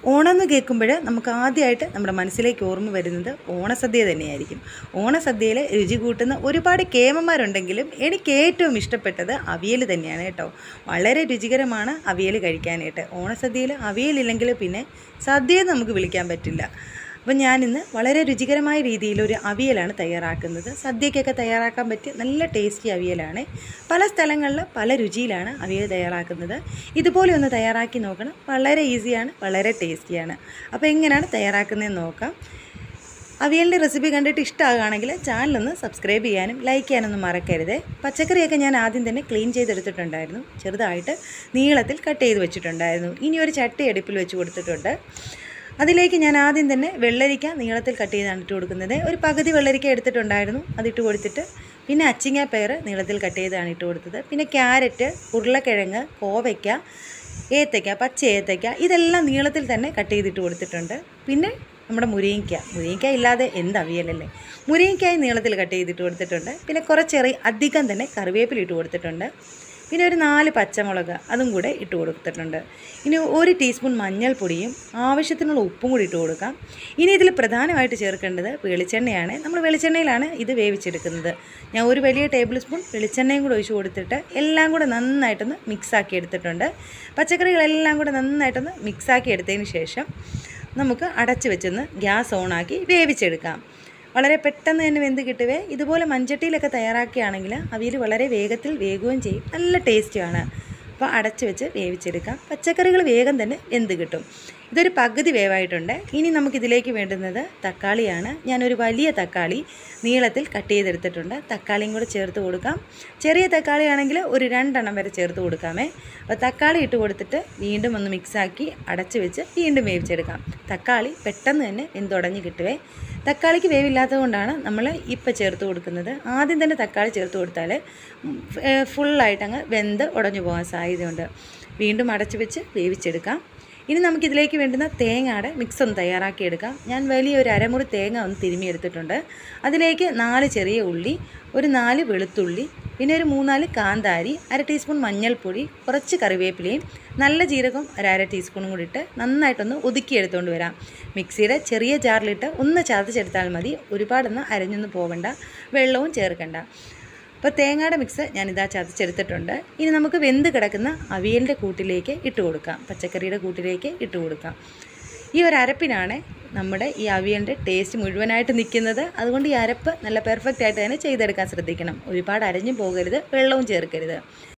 ഓണം എന്ന് കേൾക്കുമ്പോൾ നമുക്ക് ആദ്യമായിട്ട് നമ്മുടെ മനസ്സിലേക്ക് ഓർമ്മ വരുന്നത് ഓണസദ്യ തന്നെയായിരിക്കും ഓണസദ്യയിൽ രുചി കൂട്ടുന്ന ഒരുപാട് കേമന്മാരുണ്ടെങ്കിലും എനിക്ക് ഏറ്റവും ഇഷ്ടപ്പെട്ടത് അവിയൽ തന്നെയാണ് കേട്ടോ വളരെ രുചികരമാണ് അവിയൽ കഴിക്കാനായിട്ട് ഓണസദ്യയിൽ അവിയലില്ലെങ്കിൽ പിന്നെ സദ്യ എന്ന് നമുക്ക് വിളിക്കാൻ പറ്റില്ല അപ്പം ഞാനിന്ന് വളരെ രുചികരമായ രീതിയിൽ ഒരു അവിയലാണ് തയ്യാറാക്കുന്നത് സദ്യക്കൊക്കെ തയ്യാറാക്കാൻ പറ്റിയ നല്ല ടേസ്റ്റി അവിയലാണ് പല സ്ഥലങ്ങളിൽ പല രുചിയിലാണ് അവിയൽ തയ്യാറാക്കുന്നത് ഇതുപോലെ ഒന്ന് തയ്യാറാക്കി നോക്കണം വളരെ ഈസിയാണ് വളരെ ടേസ്റ്റിയാണ് അപ്പോൾ എങ്ങനെയാണ് തയ്യാറാക്കുന്നതെന്ന് നോക്കാം അവിയലിൻ്റെ റെസിപ്പി കണ്ടിട്ട് ഇഷ്ടമാകുകയാണെങ്കിൽ ചാനലൊന്ന് സബ്സ്ക്രൈബ് ചെയ്യാനും ലൈക്ക് ചെയ്യാനൊന്നും മറക്കരുത് പച്ചക്കറിയൊക്കെ ഞാൻ ആദ്യം തന്നെ ക്ലീൻ ചെയ്തെടുത്തിട്ടുണ്ടായിരുന്നു ചെറുതായിട്ട് നീളത്തിൽ കട്ട് ചെയ്ത് വെച്ചിട്ടുണ്ടായിരുന്നു ഇനി ഒരു ചട്ടി അടുപ്പിൽ വെച്ച് കൊടുത്തിട്ടുണ്ട് അതിലേക്ക് ഞാൻ ആദ്യം തന്നെ വെള്ളരിക്ക നീളത്തിൽ കട്ട് ചെയ്താണ് ഇട്ട് കൊടുക്കുന്നത് ഒരു പകുതി വെള്ളരിക്ക എടുത്തിട്ടുണ്ടായിരുന്നു അതിട്ട് കൊടുത്തിട്ട് പിന്നെ അച്ചിങ്ങ പയർ നീളത്തിൽ കട്ട് ചെയ്താണ് ഇട്ട് കൊടുത്തത് പിന്നെ ക്യാരറ്റ് ഉരുളക്കിഴങ്ങ് കോവയ്ക്ക ഏത്തയ്ക്ക പച്ച ഏത്തയ്ക്ക ഇതെല്ലാം നീളത്തിൽ തന്നെ കട്ട് ചെയ്തിട്ട് കൊടുത്തിട്ടുണ്ട് പിന്നെ നമ്മുടെ മുരിങ്ങയ്ക്ക മുരിങ്ങയ്ക്ക ഇല്ലാതെ എന്ത് അവിയലല്ലേ മുരിങ്ങയ്ക്കായി നീളത്തിൽ കട്ട് ചെയ്തിട്ട് കൊടുത്തിട്ടുണ്ട് പിന്നെ കുറച്ചേറെ അധികം തന്നെ കറിവേപ്പില ഇട്ട് കൊടുത്തിട്ടുണ്ട് പിന്നെ ഒരു നാല് പച്ചമുളക് അതും കൂടെ ഇട്ട് കൊടുത്തിട്ടുണ്ട് ഇനി ഒരു ടീസ്പൂൺ മഞ്ഞൾപ്പൊടിയും ആവശ്യത്തിനുള്ള ഉപ്പും കൂടി ഇട്ട് കൊടുക്കാം ഇനി ഇതിൽ പ്രധാനമായിട്ട് ചേർക്കേണ്ടത് വെളിച്ചെണ്ണയാണ് നമ്മൾ വെളിച്ചെണ്ണയിലാണ് ഇത് വേവിച്ചെടുക്കുന്നത് ഞാൻ ഒരു വലിയ ടേബിൾ സ്പൂൺ വെളിച്ചെണ്ണയും കൂടെ ഒഴിച്ച് കൊടുത്തിട്ട് എല്ലാം കൂടെ നന്നായിട്ടൊന്ന് മിക്സാക്കി എടുത്തിട്ടുണ്ട് പച്ചക്കറികളെല്ലാം കൂടെ നന്നായിട്ടൊന്ന് മിക്സാക്കി എടുത്തതിന് ശേഷം നമുക്ക് അടച്ച് വെച്ചൊന്ന് ഗ്യാസ് ഓണാക്കി വേവിച്ചെടുക്കാം വളരെ പെട്ടെന്ന് തന്നെ വെന്ത് കിട്ടുവേ ഇതുപോലെ മൺചട്ടിയിലൊക്കെ തയ്യാറാക്കുകയാണെങ്കിൽ അവിയൽ വളരെ വേഗത്തിൽ വേകുകയും ചെയ്യും നല്ല ടേസ്റ്റിയാണ് അപ്പോൾ അടച്ച് വെച്ച് വേവിച്ചെടുക്കാം പച്ചക്കറികൾ വേഗം തന്നെ വെന്ത് കിട്ടും ഇതൊരു പകുതി വേവായിട്ടുണ്ട് ഇനി നമുക്കിതിലേക്ക് വേണ്ടുന്നത് തക്കാളിയാണ് ഞാനൊരു വലിയ തക്കാളി നീളത്തിൽ കട്ട് ചെയ്തെടുത്തിട്ടുണ്ട് തക്കാളിയും കൂടെ ചേർത്ത് കൊടുക്കാം ചെറിയ തക്കാളി ആണെങ്കിൽ ഒരു രണ്ടെണ്ണം വരെ ചേർത്ത് കൊടുക്കാമേ അപ്പോൾ തക്കാളി ഇട്ട് കൊടുത്തിട്ട് വീണ്ടും ഒന്ന് മിക്സാക്കി അടച്ച് വെച്ച് വീണ്ടും വേവിച്ചെടുക്കാം തക്കാളി പെട്ടെന്ന് തന്നെ വെന്തുടഞ്ഞ് കിട്ടുവേ തക്കാളിക്ക് വേവില്ലാത്തത് കൊണ്ടാണ് നമ്മൾ ഇപ്പം ചേർത്ത് കൊടുക്കുന്നത് ആദ്യം തന്നെ തക്കാളി ചേർത്ത് കൊടുത്താൽ ഫുള്ളായിട്ട് അങ്ങ് വെന്ത് ഉടഞ്ഞു പോകാൻ സാധ്യതയുണ്ട് വീണ്ടും അടച്ച് വെച്ച് വേവിച്ചെടുക്കാം ഇനി നമുക്കിതിലേക്ക് വേണ്ടുന്ന തേങ്ങയുടെ മിക്സ് ഒന്ന് തയ്യാറാക്കിയെടുക്കാം ഞാൻ വലിയൊരു അരമുറി തേങ്ങ ഒന്ന് തിരുമിയെടുത്തിട്ടുണ്ട് അതിലേക്ക് നാല് ചെറിയ ഉള്ളി ഒരു നാല് വെളുത്തുള്ളി പിന്നെ ഒരു മൂന്നാല് കാന്താരി അര ടീസ്പൂൺ മഞ്ഞൾപ്പൊടി കുറച്ച് കറിവേപ്പിലയും നല്ല ജീരകം ഒരു അര ടീസ്പൂണും കൂടി ഇട്ട് നന്നായിട്ടൊന്ന് ഒതുക്കിയെടുത്തുകൊണ്ട് വരാം മിക്സിയുടെ ചെറിയ ജാറിലിട്ട് ഒന്ന് ചതച്ചെടുത്താൽ മതി ഒരുപാടൊന്ന് അരഞ്ഞൊന്നും പോകണ്ട വെള്ളവും ചേർക്കണ്ട അപ്പോൾ തേങ്ങയുടെ മിക്സ് ഞാനിതാ ചതച്ചെടുത്തിട്ടുണ്ട് ഇനി നമുക്ക് വെന്ത് കിടക്കുന്ന അവിയലിൻ്റെ കൂട്ടിലേക്ക് ഇട്ട് കൊടുക്കാം പച്ചക്കറിയുടെ കൂട്ടിലേക്ക് ഇട്ട് കൊടുക്കാം ഈ ഒരു അരപ്പിനാണ് നമ്മുടെ ഈ അവിയലിൻ്റെ ടേസ്റ്റ് മുഴുവനായിട്ട് നിൽക്കുന്നത് അതുകൊണ്ട് ഈ അരപ്പ് നല്ല പെർഫെക്റ്റ് ആയിട്ട് തന്നെ ചെയ്തെടുക്കാൻ ശ്രദ്ധിക്കണം ഒരുപാട് അരഞ്ഞു പോകരുത് വെള്ളവും ചേർക്കരുത്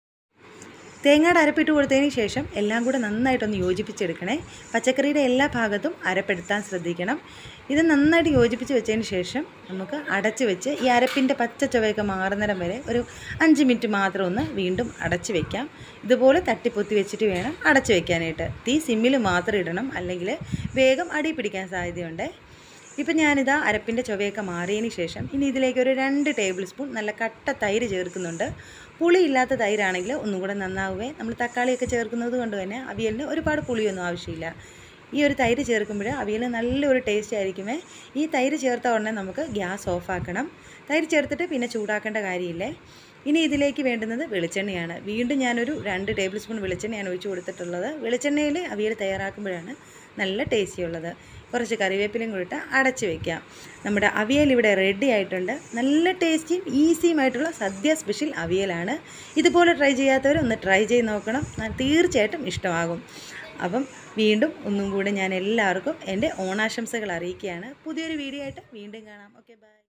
തേങ്ങയുടെ അരപ്പിട്ട് കൊടുത്തതിന് ശേഷം എല്ലാം കൂടെ നന്നായിട്ടൊന്ന് യോജിപ്പിച്ചെടുക്കണേ പച്ചക്കറിയുടെ എല്ലാ ഭാഗത്തും അരപ്പെടുത്താൻ ശ്രദ്ധിക്കണം ഇത് നന്നായിട്ട് യോജിപ്പിച്ച് വെച്ചതിന് ശേഷം നമുക്ക് അടച്ച് വെച്ച് ഈ അരപ്പിൻ്റെ പച്ച ചുവയൊക്കെ മാറുന്നിടം വരെ ഒരു അഞ്ച് മിനിറ്റ് മാത്രം ഒന്ന് വീണ്ടും അടച്ച് വെക്കാം ഇതുപോലെ തട്ടിപ്പൊത്തി വെച്ചിട്ട് വേണം അടച്ച് വെക്കാനായിട്ട് തീ സിമ്മിൽ മാത്രം ഇടണം അല്ലെങ്കിൽ വേഗം അടി പിടിക്കാൻ സാധ്യതയുണ്ട് ഇപ്പം ഞാനിതാ അരപ്പിൻ്റെ ചുവയൊക്കെ മാറിയതിന് ശേഷം ഇനി ഇതിലേക്ക് ഒരു രണ്ട് ടേബിൾ സ്പൂൺ നല്ല കട്ട തൈര് ചേർക്കുന്നുണ്ട് പുളി ഇല്ലാത്ത തൈരാണെങ്കിൽ ഒന്നും കൂടെ നന്നാവുകയെ നമ്മൾ തക്കാളിയൊക്കെ ചേർക്കുന്നത് കൊണ്ട് തന്നെ അവിയലിന് ഒരുപാട് പുളിയൊന്നും ആവശ്യമില്ല ഈ ഒരു തൈര് ചേർക്കുമ്പോൾ അവിയൽ നല്ലൊരു ടേസ്റ്റ് ആയിരിക്കുമേ ഈ തൈര് ചേർത്ത ഉടനെ നമുക്ക് ഗ്യാസ് ഓഫാക്കണം തൈര് ചേർത്തിട്ട് പിന്നെ ചൂടാക്കേണ്ട കാര്യമില്ലേ ഇനി ഇതിലേക്ക് വേണ്ടുന്നത് വെളിച്ചെണ്ണയാണ് വീണ്ടും ഞാനൊരു രണ്ട് ടേബിൾ സ്പൂൺ വെളിച്ചെണ്ണയാണ് ഒഴിച്ച് കൊടുത്തിട്ടുള്ളത് വെളിച്ചെണ്ണയിൽ അവിയൽ തയ്യാറാക്കുമ്പോഴാണ് നല്ല ടേസ്റ്റി ഉള്ളത് കുറച്ച് കറിവേപ്പിലയും കൂടിയിട്ട് അടച്ച് വെക്കാം നമ്മുടെ അവിയൽ ഇവിടെ റെഡി ആയിട്ടുണ്ട് നല്ല ടേസ്റ്റിയും ഈസിയുമായിട്ടുള്ള സദ്യ സ്പെഷ്യൽ അവിയലാണ് ഇതുപോലെ ട്രൈ ചെയ്യാത്തവർ ഒന്ന് ട്രൈ ചെയ്ത് നോക്കണം തീർച്ചയായിട്ടും ഇഷ്ടമാകും അപ്പം വീണ്ടും ഒന്നും കൂടെ ഞാൻ എല്ലാവർക്കും എൻ്റെ ഓണാശംസകൾ അറിയിക്കുകയാണ് പുതിയൊരു വീഡിയോ ആയിട്ട് വീണ്ടും കാണാം ഓക്കെ ബൈ